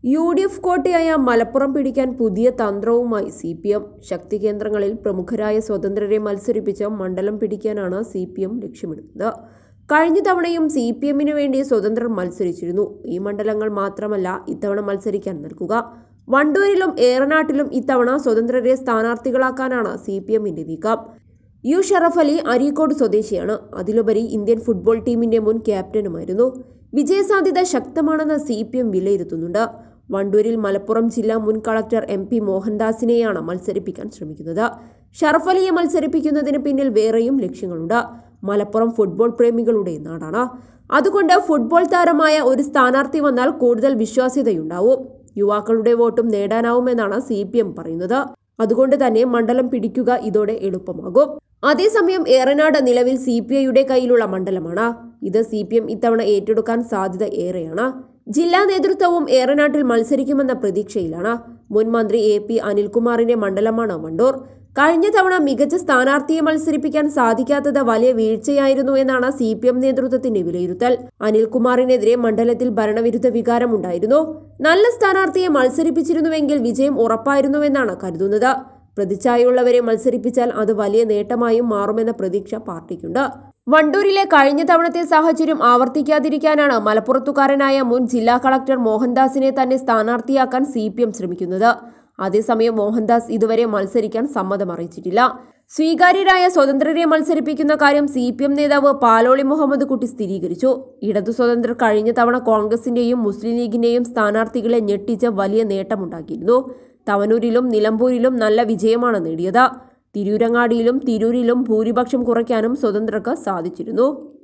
U D F കോട്ടയായ മലപ്പുറം പിടിക്കാൻ പുതിയ തന്ത്രവുമായി സി പി എം ശക്തി കേന്ദ്രങ്ങളിൽ പ്രമുഖരായ സ്വതന്ത്രരെ മത്സരിപ്പിച്ച് മണ്ഡലം പിടിക്കാനാണ് സി പി എം ലക്ഷ്യമിടുന്നത് കഴിഞ്ഞ തവണയും സി പി എമ്മിന് വേണ്ടി സ്വതന്ത്രർ മത്സരിച്ചിരുന്നു ഈ മണ്ഡലങ്ങൾ മാത്രമല്ല ഇത്തവണ മത്സരിക്കാൻ നൽകുക വണ്ടൂരിലും ഏറനാട്ടിലും ഇത്തവണ സ്വതന്ത്രരെ സ്ഥാനാർത്ഥികളാക്കാനാണ് സി പി എമ്മിന്റെ നീക്കം യു ഷറഫ് അലി അരീക്കോട് സ്വദേശിയാണ് അതിലുപരി ഇന്ത്യൻ ഫുട്ബോൾ ടീമിന്റെ മുൻ ക്യാപ്റ്റനുമായിരുന്നു വിജയസാധ്യത ശക്തമാണെന്ന് സി പി എം വിലയിരുത്തുന്നുണ്ട് വണ്ടൂരിൽ മലപ്പുറം ജില്ലാ മുൻ കളക്ടർ എം പി മോഹൻദാസിനെയാണ് മത്സരിപ്പിക്കാൻ ശ്രമിക്കുന്നത് ഷറഫ് അലിയെ മത്സരിപ്പിക്കുന്നതിന് പിന്നിൽ വേറെയും ലക്ഷ്യങ്ങളുണ്ട് മലപ്പുറം ഫുട്ബോൾ പ്രേമികളുടെ നാടാണ് അതുകൊണ്ട് ഫുട്ബോൾ താരമായ ഒരു സ്ഥാനാർത്ഥി വന്നാൽ കൂടുതൽ വിശ്വാസ്യതയുണ്ടാവും യുവാക്കളുടെ വോട്ടും നേടാനാവുമെന്നാണ് സി പി എം പറയുന്നത് അതുകൊണ്ട് തന്നെ മണ്ഡലം പിടിക്കുക ഇതോടെ എളുപ്പമാകും അതേസമയം ഏറനാട് നിലവിൽ സി പി ഐയുടെ കയ്യിലുള്ള മണ്ഡലമാണ് ഇത് സി പി എം ഇത്തവണ ഏറ്റെടുക്കാൻ സാധ്യത ഏറെയാണ് ജില്ലാ നേതൃത്വവും ഏറനാട്ടിൽ മത്സരിക്കുമെന്ന പ്രതീക്ഷയിലാണ് മുൻ മന്ത്രി എ പി അനിൽകുമാറിന്റെ മണ്ഡലമാണ് വണ്ടൂർ കഴിഞ്ഞ തവണ മികച്ച സ്ഥാനാർത്ഥിയെ മത്സരിപ്പിക്കാൻ സാധിക്കാത്തത് വലിയ വീഴ്ചയായിരുന്നു എന്നാണ് സി പി എം നേതൃത്വത്തിന്റെ വിലയിരുത്തൽ അനിൽകുമാറിനെതിരെ മണ്ഡലത്തിൽ ഭരണവിരുദ്ധ വികാരമുണ്ടായിരുന്നു നല്ല സ്ഥാനാർത്ഥിയെ മത്സരിപ്പിച്ചിരുന്നുവെങ്കിൽ വിജയം ഉറപ്പായിരുന്നുവെന്നാണ് കരുതുന്നത് പ്രതിച്ഛായുള്ളവരെ മത്സരിപ്പിച്ചാൽ അത് വലിയ നേട്ടമായും മാറുമെന്ന പ്രതീക്ഷ പാർട്ടിക്കുണ്ട് വണ്ടൂരിലെ കഴിഞ്ഞ തവണത്തെ സാഹചര്യം ആവർത്തിക്കാതിരിക്കാനാണ് മലപ്പുറത്തുകാരനായ മുൻ ജില്ലാ കളക്ടർ മോഹൻദാസിനെ തന്നെ സ്ഥാനാർത്ഥിയാക്കാൻ സി പി എം ശ്രമിക്കുന്നത് അതേസമയം മോഹൻദാസ് ഇതുവരെ മത്സരിക്കാൻ സമ്മതം അറിയിച്ചിട്ടില്ല സ്വീകാര്യരായ സ്വതന്ത്രരെ മത്സരിപ്പിക്കുന്ന കാര്യം സി പി എം നേതാവ് പാലോളി മുഹമ്മദ് കുട്ടി സ്ഥിരീകരിച്ചു ഇടതു സ്വതന്ത്രർ കഴിഞ്ഞ തവണ കോൺഗ്രസിന്റെയും മുസ്ലിം ലീഗിന്റെയും സ്ഥാനാർത്ഥികളെ ഞെട്ടിച്ച് വലിയ നേട്ടമുണ്ടാക്കിയിരുന്നു തവനൂരിലും നിലമ്പൂരിലും നല്ല വിജയമാണ് നേടിയത് തിരൂരങ്ങാടിയിലും തിരൂരിലും ഭൂരിപക്ഷം കുറയ്ക്കാനും സ്വതന്ത്രർക്ക് സാധിച്ചിരുന്നു